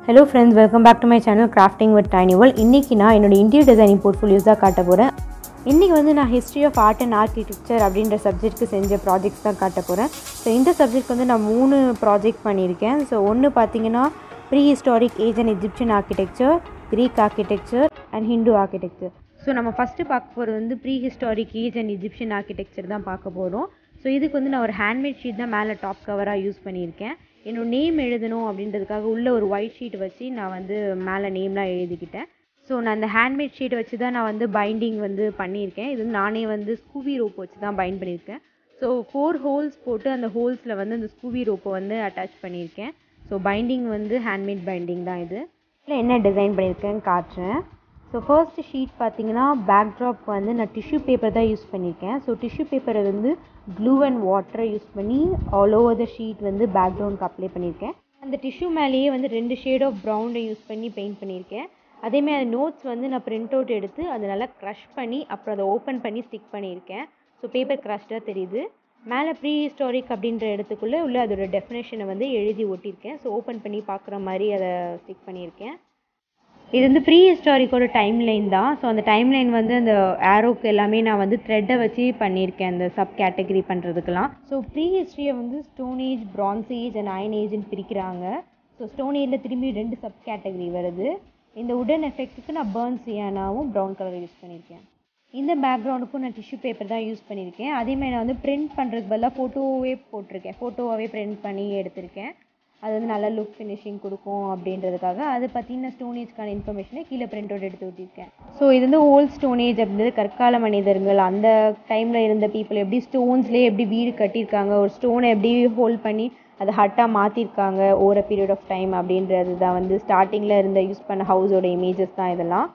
hello friends welcome back to my channel crafting with tiny world இன்றைக்கி நான் என்னோட interior designing portfolios தான் காட்ட போகிறேன் இன்றைக்கி வந்து நான் history of art and architecture அப்படின்ற சப்ஜெக்ட்க்கு செஞ்ச ப்ராஜெக்ட்ஸ் தான் காட்ட போகிறேன் ஸோ இந்த சப்ஜெக்ட் வந்து நான் மூணு ப்ராஜெக்ட் பண்ணியிருக்கேன் ஸோ ஒன்று பார்த்தீங்கன்னா prehistoric age and Egyptian architecture Greek architecture and Hindu architecture so நம்ம ஃபஸ்ட்டு பார்க்க போகிறது வந்து prehistoric age and Egyptian architecture தான் பார்க்க போகிறோம் ஸோ இதுக்கு வந்து நான் ஒரு ஹேண்ட்மேட் ஷீட் தான் மேலே டாப் கவராக யூஸ் பண்ணியிருக்கேன் என்னோட நேம் எழுதணும் அப்படின்றதுக்காக உள்ள ஒரு ஒயிட் ஷீட் வச்சு நான் வந்து மேலே நேம்லாம் எழுதிக்கிட்டேன் ஸோ நான் அந்த ஹேண்ட்மேட் ஷீட் வச்சு தான் நான் வந்து பைண்டிங் வந்து பண்ணியிருக்கேன் இது வந்து நானே வந்து ஸ்கூபி ரோப் வச்சு தான் பைண்ட் பண்ணியிருக்கேன் ஸோ ஃபோர் ஹோல்ஸ் போட்டு அந்த ஹோல்ஸில் வந்து அந்த ஸ்கூபி ரோப்பை வந்து அட்டாச் பண்ணியிருக்கேன் ஸோ பைண்டிங் வந்து ஹேண்ட்மேட் பைண்டிங் தான் இது இதில் என்ன டிசைன் பண்ணியிருக்கேன்னு காட்டுறேன் ஸோ ஃபர்ஸ்ட் ஷீட் பார்த்தீங்கன்னா பேக்ட்ராப் வந்து நான் டிஷ்யூ பேப்பர் தான் யூஸ் பண்ணியிருக்கேன் ஸோ டிஷ்யூ பேப்பரை வந்து க்ளூ அண்ட் வாட்டரை யூஸ் பண்ணி ஆல் ஓவர் த ஷீட் வந்து பேக்ரவுண்டுக்கு அப்ளை பண்ணியிருக்கேன் அந்த டிஷ்யூ மேலேயே வந்து ரெண்டு ஷேட் ஆஃப் ப்ரௌனை யூஸ் பண்ணி பெயிண்ட் பண்ணியிருக்கேன் அதேமாதிரி அந்த நோட்ஸ் வந்து நான் பிரிண்ட் அவுட் எடுத்து அதை நல்லா க்ரஷ் பண்ணி அப்புறம் அதை ஓப்பன் பண்ணி ஸ்டிக் பண்ணியிருக்கேன் ஸோ பேப்பர் க்ரஷ்டாக தெரியுது மேலே ப்ரீ ஹிஸ்டாரிக் அப்படின்ற இடத்துக்குள்ளே உள்ள அதோட டெஃபினேஷனை வந்து எழுதி ஒட்டியிருக்கேன் ஸோ ஓப்பன் பண்ணி பார்க்குற மாதிரி அதை ஸ்டிக் பண்ணியிருக்கேன் இது வந்து ப்ரீ ஹிஸ்டாரிக்கோட டைம் லைன் தான் ஸோ அந்த டைம் லைன் வந்து அந்த ஆரோக்கு எல்லாமே நான் வந்து த்ரெட்டை வச்சு பண்ணியிருக்கேன் அந்த சப் கேட்டகரி பண்ணுறதுக்கெலாம் ஸோ ப்ரீ ஹிஸ்ட்ரியை வந்து stone age bronze age and iron ஏஜ்னு பிரிக்கிறாங்க ஸோ ஸ்டோன் ஏஜில் திரும்பி ரெண்டு சப் கேட்டகரி வருது இந்த உடன் எஃபெக்ட்டுக்கு நான் பேர்ன் சியானாவும் ப்ரௌன் கலர் யூஸ் பண்ணியிருக்கேன் இந்த பேக்ரவுண்டுக்கும் நான் டிஷ்யூ பேப்பர் தான் யூஸ் பண்ணியிருக்கேன் அதேமாதிரி நான் வந்து பிரிண்ட் பண்ணுறதுக்கு பதிலாக ஃபோட்டோவே போட்டிருக்கேன் ஃபோட்டோவாகவே பிரிண்ட் பண்ணி எடுத்திருக்கேன் அது வந்து நல்ல லுக் ஃபினிஷிங் கொடுக்கும் அப்படின்றதுக்காக அதை பற்றின ஸ்டோனேஜ்க்கான இன்ஃபர்மேஷனை கீழே பிரிண்ட் அவுட் எடுத்து ஊட்டியிருக்கேன் ஸோ இது வந்து ஓல்ட் ஸ்டோனேஜ் அப்படின்றது கற்கால மனிதர்கள் அந்த டைமில் இருந்த பீப்புள் எப்படி ஸ்டோன்ஸ்லேயே எப்படி வீடு கட்டியிருக்காங்க ஒரு ஸ்டோனை எப்படி ஹோல்ட் பண்ணி அதை ஹட்டாக மாற்றிருக்காங்க over a period of time அப்படின்றது தான் வந்து ஸ்டார்டிங்கில் இருந்த யூஸ் பண்ண ஹவுஸோட இமேஜஸ் தான் இதெல்லாம்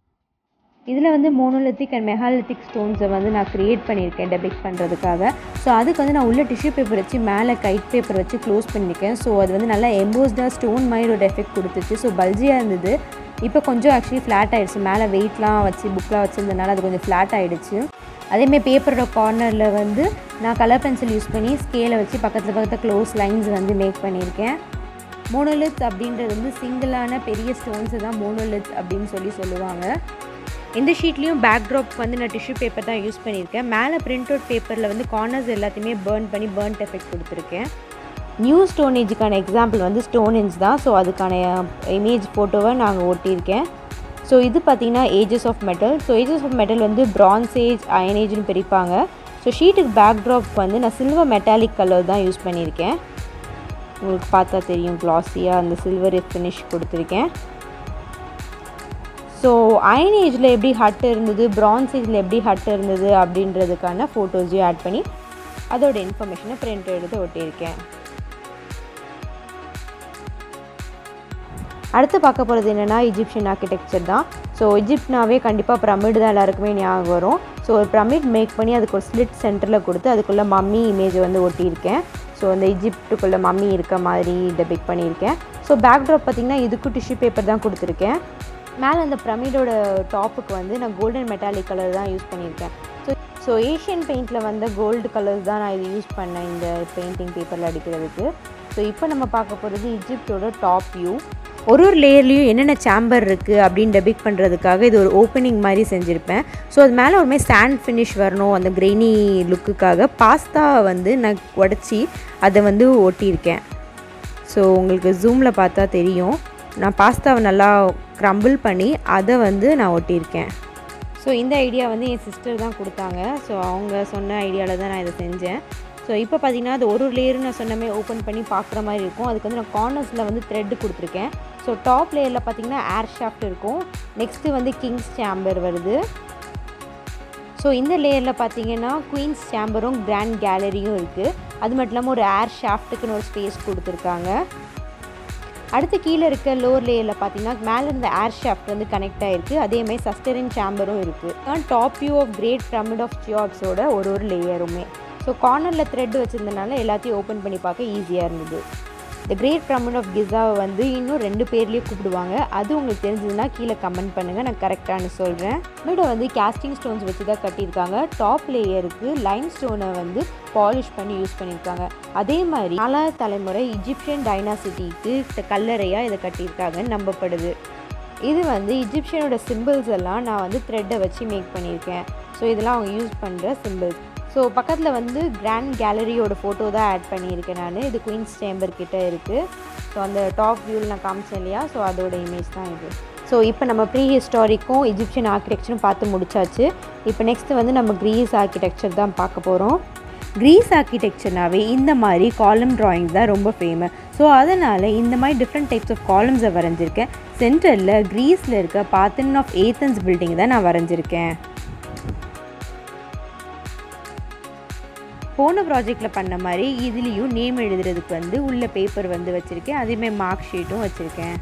இதில் வந்து மோனோலித்திக் அண்ட் மெகாலித்திக் ஸ்டோன்ஸை வந்து நான் க்ரியேட் பண்ணியிருக்கேன் டெபிக் பண்ணுறதுக்காக ஸோ அதுக்கு வந்து நான் உள்ள டிஷ்யூ பேப்பர் வச்சு மேலே கைட் பேப்பர் வச்சு க்ளோஸ் பண்ணியிருக்கேன் ஸோ அது வந்து நல்லா எம்போஸ்டாக ஸ்டோன் மாதிரி ஒரு எஃபெக்ட் கொடுத்துச்சு ஸோ பல்ஜியாக இருந்தது இப்போ கொஞ்சம் ஆக்சுவலி ஃப்ளாட் ஆகிடுச்சு மேலே வெயிட்லாம் வச்சு புக்கெலாம் வச்சுருந்தனால அது கொஞ்சம் ஃப்ளாட் ஆகிடுச்சு அதேமாதிரி பேப்பரோட கார்னரில் வந்து நான் கலர் பென்சில் யூஸ் பண்ணி ஸ்கேலை வச்சு பக்கத்தில் பக்கத்தில் க்ளோஸ் லைன்ஸ் வந்து மேக் பண்ணியிருக்கேன் மோனோலித் அப்படின்றது வந்து சிங்கிளான பெரிய ஸ்டோன்ஸு தான் மோனோலித் அப்படின்னு சொல்லி சொல்லுவாங்க இந்த ஷீட்லேயும் பேக்ட்ராப் வந்து நான் டிஷ்யூ பேப்பர் தான் யூஸ் பண்ணியிருக்கேன் மேலே பிரிண்ட் அவுட் பேப்பரில் வந்து கார்னர்ஸ் எல்லாத்தையுமே பேர்ன் பண்ணி பேர்ன்ட் எஃபெக்ட் கொடுத்துருக்கேன் நியூ ஸ்டோனேஜுக்கான எக்ஸாம்பிள் வந்து ஸ்டோனேஜ் தான் ஸோ அதுக்கான இமேஜ் ஃபோட்டோவை நாங்கள் ஒட்டியிருக்கேன் ஸோ இது பார்த்திங்கன்னா ages of metal so ages of metal வந்து பிரான்ஸ் ஏஜ் அயன் ஏஜ்னு பிரிப்பாங்க ஸோ ஷீட்டுக்கு பேக்ட்ராப் வந்து நான் சில்வர் மெட்டாலிக் கலர் தான் யூஸ் பண்ணியிருக்கேன் உங்களுக்கு பார்த்தா தெரியும் க்ளாஸியாக அந்த சில்வர் ஃபினிஷ் கொடுத்துருக்கேன் ஸோ அயன் ஏஜில் எப்படி ஹட் இருந்தது பிரான்ஸ் ஏஜில் எப்படி ஹட் இருந்தது அப்படின்றதுக்கான ஃபோட்டோஸையும் ஆட் பண்ணி அதோட இன்ஃபர்மேஷனை பிரிண்ட் எடுத்து ஒட்டியிருக்கேன் அடுத்து பார்க்க போகிறது என்னென்னா இஜிப்ஷியன் ஆர்கிடெக்சர் தான் ஸோ இஜிப்ட்னாவே கண்டிப்பாக பிரமிட் தான் எல்லாருக்குமே ஞாபகம் வரும் ஸோ ஒரு பிரமிட் மேக் பண்ணி அதுக்கு ஒரு ஸ்லிட் சென்டரில் கொடுத்து அதுக்குள்ளே மம்மி இமேஜை வந்து ஒட்டியிருக்கேன் ஸோ அந்த இஜிப்டுக்குள்ளே மம்மி இருக்க மாதிரி டெபிக் பண்ணியிருக்கேன் ஸோ பேக்ட்ராப் பார்த்திங்கன்னா இதுக்கும் டிஷ்யூ பேப்பர் தான் கொடுத்துருக்கேன் மேலே அந்த பிரமிடோட டாப்புக்கு வந்து நான் கோல்டன் மெட்டாலிக் கலர் தான் யூஸ் பண்ணியிருக்கேன் ஸோ ஸோ ஏஷியன் பெயிண்டில் வந்த கோல்டு கலர்ஸ் தான் நான் இது யூஸ் பண்ணேன் இந்த பெயிண்டிங் பேப்பரில் அடிக்கிறதுக்கு ஸோ இப்போ நம்ம பார்க்க போகிறது இஜிப்டோட டாப் வியூ ஒரு ஒரு லேயர்லேயும் என்னென்ன சேம்பர் இருக்குது அப்படின்னு டெபிக் பண்ணுறதுக்காக இது ஒரு ஓப்பனிங் மாதிரி செஞ்சுருப்பேன் ஸோ அது மேலே ஒரு மாதிரி சாண்ட் ஃபினிஷ் வரணும் அந்த கிரெய்னி லுக்குக்காக பாஸ்தா வந்து நான் உடச்சி அதை வந்து ஒட்டியிருக்கேன் ஸோ உங்களுக்கு ஜூமில் பார்த்தா தெரியும் நான் பாஸ்தாவை நல்லா க்ரம்பிள் பண்ணி அதை வந்து நான் ஒட்டியிருக்கேன் ஸோ இந்த ஐடியா வந்து என் சிஸ்டர் தான் கொடுத்தாங்க ஸோ அவங்க சொன்ன ஐடியாவில் தான் நான் இதை செஞ்சேன் ஸோ இப்போ பார்த்தீங்கன்னா அது ஒரு லேயர் நான் சொன்னமே ஓப்பன் பண்ணி பார்க்குற மாதிரி இருக்கும் அதுக்கு வந்து நான் கார்னர்ஸில் வந்து த்ரெட் கொடுத்துருக்கேன் ஸோ டாப் லேயரில் பார்த்தீங்கன்னா ஏர் ஷாஃப்ட் இருக்கும் நெக்ஸ்ட்டு வந்து கிங்ஸ் சேம்பர் வருது ஸோ இந்த லேயரில் பார்த்தீங்கன்னா குயின்ஸ் சேம்பரும் கிராண்ட் கேலரியும் இருக்குது அது மட்டும் இல்லாமல் ஒரு ஏர் ஷாஃப்ட்டுக்குன்னு ஒரு ஸ்பேஸ் கொடுத்துருக்காங்க அடுத்து கீழே இருக்க லோவர் லேயரில் பார்த்தீங்கன்னா மேலே இருந்த ஏர் ஷாஃப்ட் வந்து கனெக்ட் ஆகிருக்கு அதேமாதிரி சஸ்டரின் சேம்பரும் இருக்குது தான் top view of great pyramid of ஜியாப்ஸோட ஒரு ஒரு லேயருமே ஸோ கார்னரில் த்ரெட் வச்சுருந்தனால எல்லாத்தையும் ஓப்பன் பண்ணி பார்க்க ஈஸியாக இருந்தது இந்த கிரேட் பிரமிட் ஆஃப் கிசாவை வந்து இன்னும் ரெண்டு பேர்லேயே கூப்பிடுவாங்க அது உங்களுக்கு தெரிஞ்சதுன்னா கீழே கமெண்ட் பண்ணுங்கள் நான் கரெக்டானு சொல்கிறேன் வீடை வந்து கேஸ்டிங் ஸ்டோன்ஸ் வச்சு தான் கட்டியிருக்காங்க டாப் லேயருக்கு லைம் ஸ்டோனை வந்து பாலிஷ் பண்ணி யூஸ் பண்ணியிருக்காங்க அதே மாதிரி நாலாவது தலைமுறை இஜிப்சியன் டைனாசிட்டிக்கு கல்லறையாக இதை கட்டியிருக்காங்கன்னு நம்பப்படுது இது வந்து இஜிப்சியனோட சிம்பிள்ஸ் எல்லாம் நான் வந்து த்ரெட்டை வச்சு மேக் பண்ணியிருக்கேன் ஸோ இதெல்லாம் அவங்க யூஸ் பண்ணுற சிம்பிள்ஸ் ஸோ பக்கத்தில் வந்து கிராண்ட் கேலரியோட ஃபோட்டோ தான் ஆட் பண்ணியிருக்கேன் நான் இது குயின்ஸ் சேம்பர் கிட்ட இருக்குது ஸோ அந்த டாப் வியூவில் நான் காமிச்சேன் இல்லையா ஸோ அதோட இமேஜ் தான் இது ஸோ இப்போ நம்ம ப்ரீ ஹிஸ்டாரிக்கும் இஜிப்சியன் ஆர்கிடெக்சரும் பார்த்து முடிச்சாச்சு இப்போ நெக்ஸ்ட்டு வந்து நம்ம க்ரீஸ் ஆர்கிடெக்சர் தான் பார்க்க போகிறோம் க்ரீஸ் ஆர்கிடெக்சர்னாவே இந்த மாதிரி காலம் ட்ராயிங்ஸ் தான் ரொம்ப ஃபேமஸ் ஸோ அதனால் இந்த மாதிரி டிஃப்ரெண்ட் டைப்ஸ் ஆஃப் காலம்ஸை வரைஞ்சிருக்கேன் சென்டரில் க்ரீஸில் இருக்க பாத்தன் ஆஃப் ஏத்தன்ஸ் பில்டிங் தான் நான் வரைஞ்சிருக்கேன் போன ப்ராஜெக்டில் பண்ண மாதிரி இதுலேயும் நேம் எழுதுறதுக்கு வந்து உள்ள பேப்பர் வந்து வச்சுருக்கேன் அதேமாதிரி மார்க் ஷீட்டும் வச்சுருக்கேன்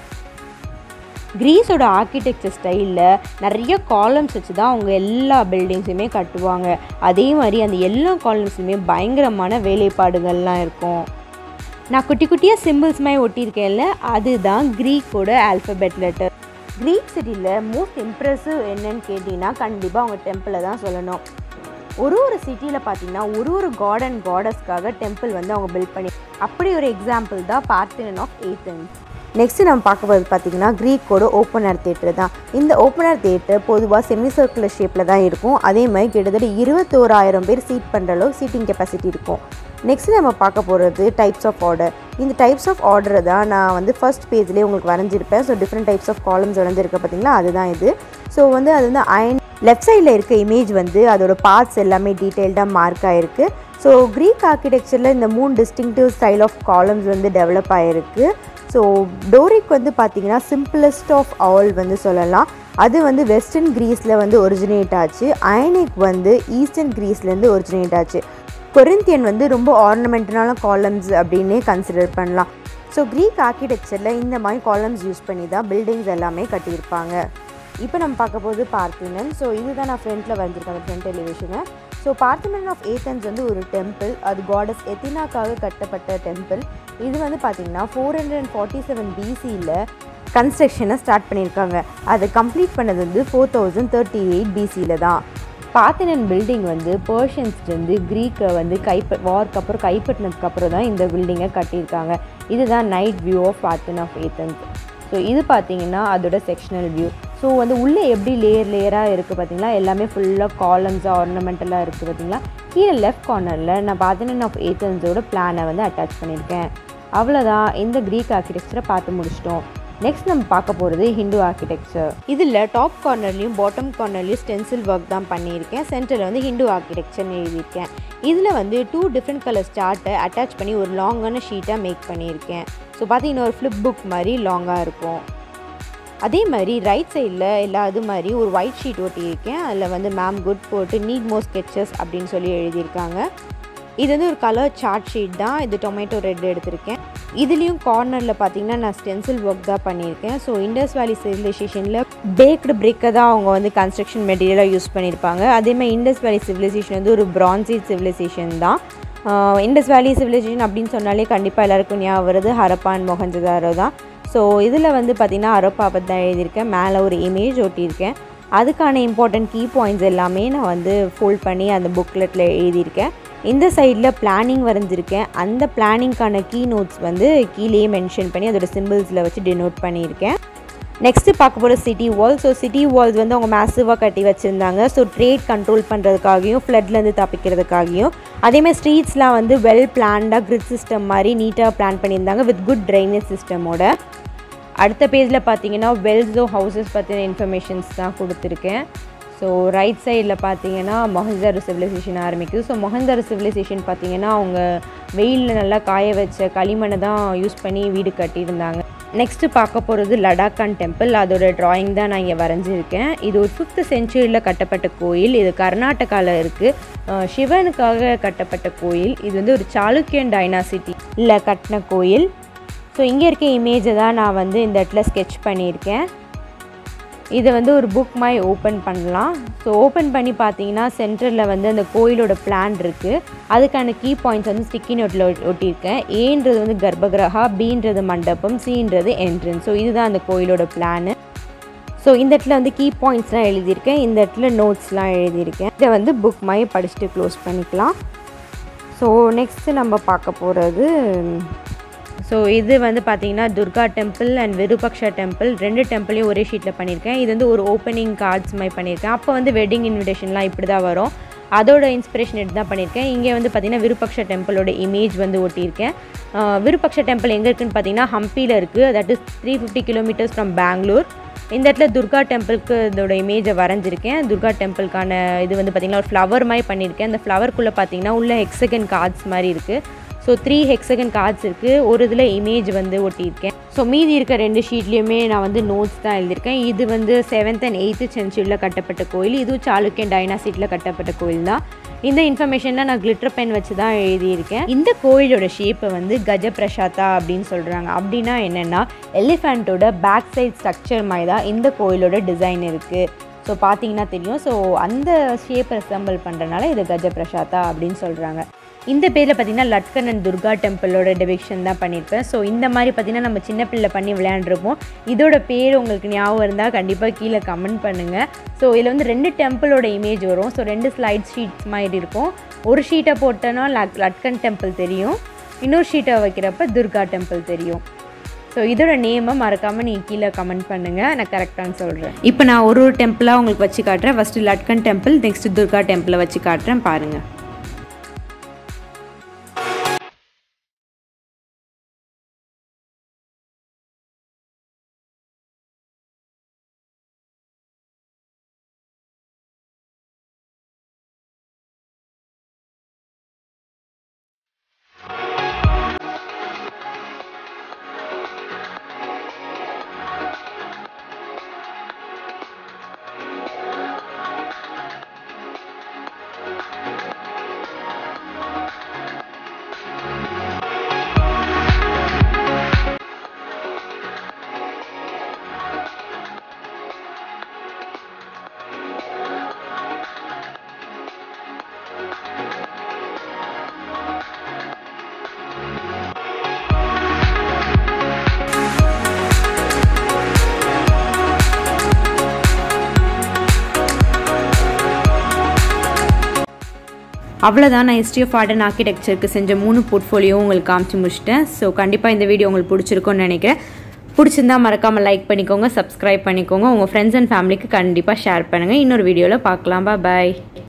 க்ரீஸோட ஆர்கிடெக்சர் ஸ்டைலில் நிறைய காலம்ஸ் வச்சு தான் அவங்க எல்லா பில்டிங்ஸுமே கட்டுவாங்க அதே மாதிரி அந்த எல்லா காலம்ஸுமே பயங்கரமான வேலைப்பாடுகள்லாம் இருக்கும் நான் குட்டி குட்டியாக சிம்பிள்ஸ் மாதிரி ஒட்டியிருக்கேன்ல அதுதான் க்ரீக்கோட ஆல்ஃபபெட் லெட்டர் க்ரீக் சிட்டியில் மோஸ்ட் இம்ப்ரெசிவ் என்னன்னு கேட்டிங்கன்னா கண்டிப்பாக அவங்க டெம்பிளை தான் சொல்லணும் ஒரு ஒரு சிட்டியில் பார்த்தீங்கன்னா ஒரு ஒரு காட் அண்ட் காடஸ்க்காக டெம்பிள் வந்து அவங்க பில்ட் பண்ணி அப்படி ஒரு எக்ஸாம்பிள் தான் பார்த்தினன் ஆஃப் ஏத்தன்ஸ் நெக்ஸ்ட்டு நம்ம பார்க்க போகிறது பார்த்தீங்கன்னா க்ரீக்கோட ஓப்பன் ஏர் தேட்டர் தான் இந்த ஓப்பன் ஏர் தேட்டர் பொதுவாக செமி சர்க்குலர் ஷேப்பில் தான் இருக்கும் அதே மாதிரி கிட்டத்தட்ட இருபத்தோராயிரம் பேர் சீட் பண்ணுற அளவு சீட்டிங் கெப்பாசிட்டி இருக்கும் நெக்ஸ்ட் நம்ம பார்க்க போகிறது டைப்ஸ் ஆஃப் ஆர்டர் இந்த டைப்ஸ் ஆஃப் ஆர்டரை தான் நான் வந்து ஃபர்ஸ்ட் பேஜ்லேயே உங்களுக்கு வரைஞ்சிருப்பேன் so different types of columns வரைஞ்சிருக்க பார்த்தீங்களா அதுதான் இது ஸோ வந்து அது வந்து அயன் லெஃப்ட் சைடில் இருக்க இமேஜ் வந்து அதோட பார்ட்ஸ் எல்லாமே டீட்டெயில்டாக மார்க் ஆகிருக்கு ஸோ க்ரீக் ஆர்கிடெக்சரில் இந்த மூணு டிஸ்டிங்டிவ் ஸ்டைல் ஆஃப் காலம்ஸ் வந்து டெவலப் ஆகிருக்கு ஸோ டோரிக் வந்து பார்த்திங்கன்னா சிம்பிளஸ்ட் ஆஃப் ஆல் வந்து சொல்லலாம் அது வந்து வெஸ்டர்ன் க்ரீஸில் வந்து ஒரிஜினேட் ஆச்சு அயனிக் வந்து ஈஸ்டர்ன் க்ரீஸ்லேருந்து ஒரிஜினேட் ஆச்சு கொரிந்தியன் வந்து ரொம்ப ஆர்னமெண்டலான காலம்ஸ் அப்படின்னே கன்சிடர் பண்ணலாம் ஸோ க்ரீக் ஆர்கிடெக்சரில் இந்த மாதிரி காலம்ஸ் யூஸ் பண்ணி தான் பில்டிங்ஸ் எல்லாமே கட்டியிருப்பாங்க இப்போ நம்ம பார்க்க போகிறது பார்த்தினன் ஸோ இதுதான் நான் ஃப்ரண்ட்டில் வந்திருக்கேன் ஃப்ரண்ட் எலிவேஷனை ஸோ பார்த்திமன் ஆஃப் ஏத்தன்ஸ் வந்து ஒரு டெம்பிள் அது காடஸ் எத்தினாக்காக கட்டப்பட்ட டெம்பிள் இது வந்து பார்த்திங்கன்னா four hundred and forty seven பிசியில் கன்ஸ்ட்ரக்ஷனை ஸ்டார்ட் பண்ணியிருக்காங்க அதை கம்ப்ளீட் பண்ணது வந்து ஃபோர் தௌசண்ட் தேர்ட்டி எயிட் பிசியில் தான் பாத்தினன் பில்டிங் வந்து பர்ஷியன்ஸ்லேருந்து க்ரீக்கை வந்து கைப்ப வார்க்கு அப்புறம் கைப்பற்றினதுக்கு அப்புறம் தான் இந்த பில்டிங்கை கட்டியிருக்காங்க இதுதான் night view of Parthenon of Athens so இது பார்த்தீங்கன்னா அதோட செக்ஷனல் வியூ ஸோ வந்து உள்ளே எப்படி லேயர் லேயராக இருக்குது பார்த்தீங்களா எல்லாமே ஃபுல்லாக காலம்ஸாக ஆர்னமெண்டலாக இருக்குது பார்த்தீங்களா கீழே லெஃப்ட் கார்னரில் நான் பாத்தினன் ஆஃப் ஏத்தன்ஸோட பிளானை வந்து அட்டாச் பண்ணியிருக்கேன் அவ்வளோதான் இந்த க்ரீக் ஆர்கிடெக்சரை பார்த்து முடிச்சிட்டோம் நெக்ஸ்ட் நம்ம பார்க்க போகிறது ஹிந்து ஆர்கிடெக்சர் இதில் டாப் கார்னர்லையும் பாட்டம் கார்னர்லையும் ஸ்டென்சில் ஒர்க் தான் பண்ணியிருக்கேன் சென்டரில் வந்து ஹிந்து ஆர்கிடெக்சர்னு எழுதியிருக்கேன் இதில் வந்து டூ டிஃப்ரெண்ட் கலர் சார்ட்டை அட்டாச் பண்ணி ஒரு லாங்கான ஷீட்டாக மேக் பண்ணியிருக்கேன் ஸோ பார்த்தீங்கன்னா ஒரு ஃப்ளிப் புக் மாதிரி லாங்காக இருக்கும் அதே மாதிரி ரைட் சைடில் எல்லா இது மாதிரி ஒரு ஒயிட் ஷீட் ஒட்டியிருக்கேன் அதில் வந்து மேம் குட் போட்டு நீட் மோர் ஸ்கெச்சஸ் அப்படின்னு சொல்லி எழுதியிருக்காங்க இது வந்து ஒரு கலர் சார்ட் ஷீட் தான் இது டொமேட்டோ ரெட் எடுத்திருக்கேன் இதுலேயும் கார்னரில் பார்த்தீங்கன்னா நான் ஸ்டென்சில் ஒர்க் தான் பண்ணியிருக்கேன் ஸோ இண்டஸ் வேலி சிவிலைசேஷனில் பேக்டு பிரிக்கை தான் அவங்க வந்து கன்ஸ்ட்ரக்ஷன் மெட்டீரியலாக யூஸ் பண்ணியிருப்பாங்க அதேமாதிரி இண்டஸ் வேலி சிவிலைசேஷன் வந்து ஒரு பிரான்சேஜ் சிவிலைசேஷன் தான் இண்டஸ் வேலி சிவிலைசேஷன் அப்படின்னு சொன்னாலே கண்டிப்பாக எல்லாருக்கும் ஞாபகம் வருது ஹரப்பான் மொஹஞ்சதாரோ தான் ஸோ இதில் வந்து பார்த்திங்கன்னா ஹரப்பா பற்றி தான் எழுதியிருக்கேன் மேலே ஒரு இமேஜ் ஒட்டியிருக்கேன் அதுக்கான இம்பார்ட்டன்ட் கீ பாயிண்ட்ஸ் எல்லாமே நான் வந்து ஃபோல்ட் பண்ணி அந்த புக்லெட்டில் எழுதியிருக்கேன் இந்த சைடில் பிளானிங் வரைஞ்சிருக்கேன் அந்த பிளானிங்க்கான கீ நோட்ஸ் வந்து கீழேயே மென்ஷன் பண்ணி அதோட சிம்பிள்ஸில் வச்சு டினோட் பண்ணியிருக்கேன் நெக்ஸ்ட்டு பார்க்க போகிற city wall so city walls வந்து அவங்க மேசிவாக கட்டி வச்சுருந்தாங்க ஸோ ட்ரேட் கண்ட்ரோல் பண்ணுறதுக்காகவும் ஃப்ளட்லேருந்து தப்பிக்கிறதுக்காகவும் அதேமாதிரி ஸ்ட்ரீட்ஸ்லாம் வந்து வெல் பிளான்டாக கிரிட் சிஸ்டம் மாதிரி நீட்டாக பிளான் பண்ணியிருந்தாங்க வித் குட் ட்ரைனேஜ் சிஸ்டமோட அடுத்த பேஜில் பார்த்தீங்கன்னா வெல்ஸோ ஹவுசஸ் பற்றின இன்ஃபர்மேஷன்ஸ் தான் கொடுத்துருக்கேன் ஸோ ரைட் சைடில் பார்த்தீங்கன்னா மொஹந்தாரு சிவிலைசேஷன் ஆரம்பிக்குது ஸோ மொஹந்தாரு சிவிலைசேஷன் பார்த்தீங்கன்னா அவங்க வெயிலில் நல்லா காய வச்ச களிமண்ணை தான் யூஸ் பண்ணி வீடு கட்டியிருந்தாங்க நெக்ஸ்ட்டு பார்க்க போகிறது லடாக்கான் டெம்பிள் அதோட ட்ராயிங் தான் நான் இங்கே வரைஞ்சிருக்கேன் இது ஒரு ஃபிஃப்த் செஞ்சுரியில் கட்டப்பட்ட கோயில் இது கர்நாடகாவில் இருக்குது சிவனுக்காக கட்டப்பட்ட கோயில் இது வந்து ஒரு சாளுக்கியன் டைனாசிட்டி இல்லை கட்டின கோயில் ஸோ இங்கே இருக்க இமேஜை தான் நான் வந்து இந்த இடத்துல ஸ்கெட்ச் பண்ணியிருக்கேன் இதை வந்து ஒரு புக் மாதிரி ஓப்பன் பண்ணலாம் ஸோ ஓப்பன் பண்ணி பார்த்தீங்கன்னா சென்டரில் வந்து அந்த கோயிலோட பிளான் இருக்குது அதுக்கான கீ பாயிண்ட்ஸ் வந்து ஸ்டிக்கி நோட்டில் ஒட்டியிருக்கேன் ஏன்றது வந்து கர்ப்பகிரகா பீன்றது மண்டபம் சீன்றது என்ட்ரன்ஸ் ஸோ இதுதான் அந்த கோயிலோட பிளானு ஸோ இந்த இடத்துல வந்து கீ பாயிண்ட்ஸ்லாம் எழுதியிருக்கேன் இந்த இடத்துல நோட்ஸ்லாம் எழுதியிருக்கேன் இதை வந்து புக் மாதிரி படிச்சுட்டு க்ளோஸ் பண்ணிக்கலாம் ஸோ நெக்ஸ்ட்டு நம்ம பார்க்க போகிறது ஸோ இது வந்து பார்த்தீங்கன்னா Durga temple and Virupaksha temple ரெண்டு டெம்பிளையும் ஒரே ஷீட்டில் பண்ணியிருக்கேன் இது வந்து ஒரு ஓப்பனிங் கார்ட்ஸ் மாதிரி பண்ணியிருக்கேன் அப்போ வந்து வெட்டிங் இன்விடேஷன்லாம் இப்படி தான் வரும் அதோட இன்ஸ்பிரேஷன் எடுத்து தான் பண்ணியிருக்கேன் இங்கே வந்து பார்த்திங்கன்னா விருபக்ஷ டெம்பிளோட இமேஜ் வந்து ஒட்டியிருக்கேன் விருபக்ஷ டெம்பிள் எங்கே இருக்குதுன்னு பார்த்தீங்கன்னா ஹம்பியில் இருக்குது that is three fifty kilometres from Bangalore இந்த இடத்துல துர்கா டெம்பிளுக்கு இதோட இமேஜை வரைஞ்சிருக்கேன் துர்கா டெம்பிளுக்கான இது வந்து பார்த்திங்கன்னா ஒரு ஃப்ளவர் மாதிரி பண்ணியிருக்கேன் அந்த ஃப்ளவர்க்குள்ளே பார்த்தீங்கன்னா உள்ள ஹெக்ஸகன் கார்ட்ஸ் மாதிரி இருக்குது ஸோ த்ரீ ஹெக்ஸகன் கார்ட்ஸ் இருக்குது ஒரு இதில் இமேஜ் வந்து ஒட்டியிருக்கேன் ஸோ மீதி இருக்க ரெண்டு ஷீட்லேயுமே நான் வந்து நோட்ஸ் தான் எழுதியிருக்கேன் இது வந்து செவன்த் அண்ட் எயித்து சென்ச்சுரியில் கட்டப்பட்ட கோயில் இதுவும் சாளுக்கியன் டைனாசிட்டியில் கட்டப்பட்ட கோயில் தான் இந்த இன்ஃபர்மேஷனில் நான் கிளிட்டர் பென் வச்சு தான் எழுதியிருக்கேன் இந்த கோயிலோட ஷேப்பை வந்து கஜ பிரசாத்தா அப்படின்னு சொல்கிறாங்க அப்படின்னா என்னென்னா எலிஃபண்ட்டோட பேக் சைட் ஸ்ட்ரக்சர் மாதிரி தான் இந்த கோயிலோட டிசைன் இருக்குது ஸோ பார்த்தீங்கன்னா தெரியும் ஸோ அந்த ஷேப்பை ரெசம்பிள் பண்ணுறனால இது கஜ பிரசாத்தா அப்படின்னு சொல்கிறாங்க இந்த பேரில் பார்த்தீங்கன்னா லட்கன் அண்ட் துர்கா டெம்பிளோட டெபிக்ஷன் தான் பண்ணியிருப்பேன் ஸோ இந்த மாதிரி பார்த்தீங்கன்னா நம்ம சின்ன பிள்ளை பண்ணி விளையாண்டுருப்போம் இதோட பேர் உங்களுக்கு ஞாபகம் இருந்தால் கண்டிப்பாக கீழே கமெண்ட் பண்ணுங்கள் ஸோ இதில் வந்து ரெண்டு டெம்பிளோட இமேஜ் வரும் ஸோ ரெண்டு ஸ்லைட் ஷீட்ஸ் மாதிரி இருக்கும் ஒரு ஷீட்டை போட்டோன்னா லட் லட்கன் டெம்பிள் தெரியும் இன்னொரு ஷீட்டை வைக்கிறப்ப துர்கா டெம்பிள் தெரியும் ஸோ இதோட நேமை மறக்காமல் நீங்கள் கீழே கமெண்ட் பண்ணுங்கள் நான் கரெக்டானு சொல்கிறேன் இப்போ நான் ஒரு ஒரு டெம்பிளாக உங்களுக்கு வச்சு காட்டுறேன் first Ladkhan temple next Durga டெம்பிளை வச்சு காட்டுறேன் பாருங்கள் அவ்வளோதான் நான் ஹிஸ்ட்ரி ஆஃப் ஆர்ட் அண்ட் ஆர்கிடெக்சருக்கு செஞ்ச மூணு போர்ட்ஃபோலியோ உங்களுக்கு காமிச்சு முடிச்சிட்டேன் ஸோ கண்டிப்பாக இந்த வீடியோ உங்களுக்கு பிடிச்சிருக்கும்னு நினைக்கிறேன் பிடிச்சிருந்தா மறக்காமல் லைக் பண்ணிக்கோங்க சப்ஸ்கிரைப் பண்ணிக்கோங்க உங்கள் ஃப்ரெண்ட்ஸ் அண்ட் ஃபேமிலிக்கு கண்டிப்பாக ஷேர் பண்ணுங்கள் இன்னொரு வீடியோவில் பார்க்கலாம் பாய்